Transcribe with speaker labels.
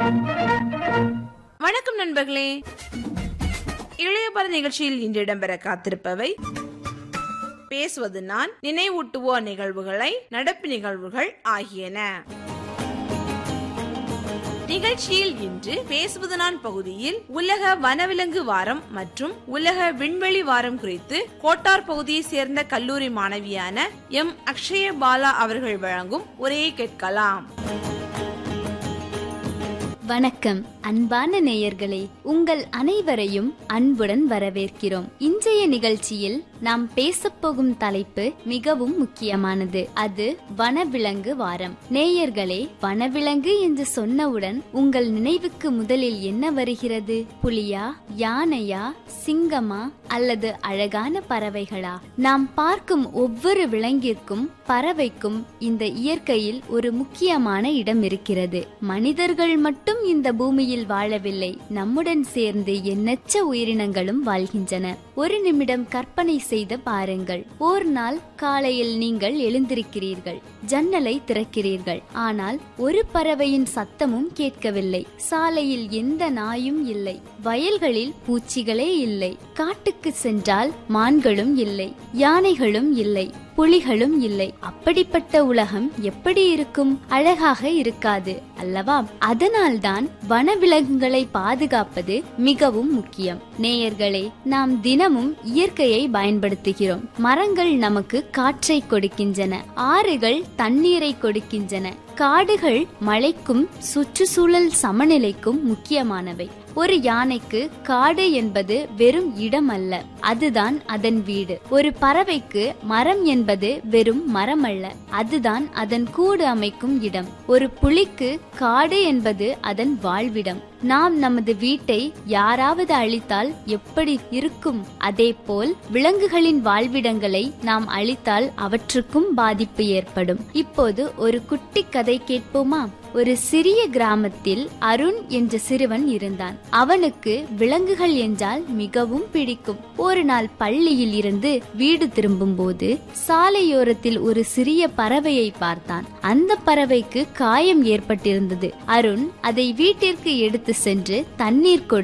Speaker 1: வணக்கம் நண்பர்களே இளையபர நிகழ்ச்சியில் இன்று இடம்பெற காத்திருப்பவை பேசுவது நான் நினைவூட்டுவோர் நிகழ்வுகளை நடப்பு நிகழ்வுகள் ஆகியன நிகழ்ச்சியில் இன்று பேசுவது நான் பகுதியில் உலக வனவிலங்கு வாரம் மற்றும் உலக விண்வெளி வாரம் குறித்து கோட்டார் பகுதியை சேர்ந்த கல்லூரி மாணவியான எம் அக்ஷய பாலா அவர்கள் வழங்கும் உரையை கேட்கலாம்
Speaker 2: வணக்கம் அன்பான நேயர்களே உங்கள் அனைவரையும் அன்புடன் வரவேற்கிறோம் இன்றைய நிகழ்ச்சியில் நாம் பேசப்போகும் தலைப்பு மிகவும் முக்கியமானது அது வனவிலங்கு வாரம் நேயர்களே வனவிலங்கு என்று சொன்னவுடன் உங்கள் நினைவுக்கு முதலில் என்ன வருகிறது புலியா யானையா சிங்கமா அல்லது அழகான பறவைகளா நாம் பார்க்கும் ஒவ்வொரு விலங்கிற்கும் பறவைக்கும் இந்த இயற்கையில் ஒரு முக்கியமான இடம் இருக்கிறது மனிதர்கள் மட்டும் இந்த பூமியில் வாழவில்லை நம்முடன் சேர்ந்து எண்ணற்ற உயிரினங்களும் வாழ்கின்றன ஒரு நிமிடம் கற்பனை செய்து பாருங்கள் ஓர் நாள் காலையில் நீங்கள் எழுந்திருக்கிறீர்கள் ஜன்னலை திறக்கிறீர்கள் ஆனால் ஒரு பறவையின் சத்தமும் கேட்கவில்லை சாலையில் எந்த நாயும் இல்லை வயல்களில் பூச்சிகளே இல்லை காட்டுக்கு சென்றால் மான்களும் இல்லை யானைகளும் இல்லை புலிகளும் இல்லை அப்படிப்பட்ட உலகம் எப்படி இருக்கும் அழகாக இருக்காது அல்லவா அதனால்தான் வனவிலங்குகளை பாதுகாப்பது மிகவும் முக்கியம் நேயர்களே நாம் தினமும் இயற்கையை பயன்படுத்துகிறோம் மரங்கள் நமக்கு காற்றை கொடுக்கின்றன ஆறுகள் தண்ணீரை கொடுக்கின்றன காடுகள் மழைக்கும் சுற்றுச்சூழல் சமநிலைக்கும் முக்கியமானவை ஒரு யானைக்கு காடு என்பது வெறும் இடம் அல்ல அதுதான் அதன் வீடு ஒரு பறவைக்கு மரம் என்பது வெறும் மரம் அல்ல அதுதான் அதன் கூடு அமைக்கும் இடம் ஒரு புலிக்கு காடு என்பது அதன் வாழ்விடம் நாம் நமது வீட்டை யாராவது அழித்தால் எப்படி இருக்கும் அதேபோல் விலங்குகளின் வாழ்விடங்களை நாம் அழித்தால் அவற்றுக்கும் பாதிப்பு ஏற்படும் இப்போது ஒரு குட்டி கதை கேட்போமா ஒரு சிறிய கிராமத்தில் அருண் என்ற சிறுவன் இருந்தான் அவனுக்கு விலங்குகள் என்றால் மிகவும் பிடிக்கும் ஒரு நாள் பள்ளியில் இருந்து வீடு திரும்பும் போது சாலையோரத்தில் ஒரு சிறிய பறவையை பார்த்தான் அந்த பறவைக்கு காயம் ஏற்பட்டிருந்தது அருண் அதை வீட்டிற்கு எடுத்து சென்று தண்ணீர் கொடு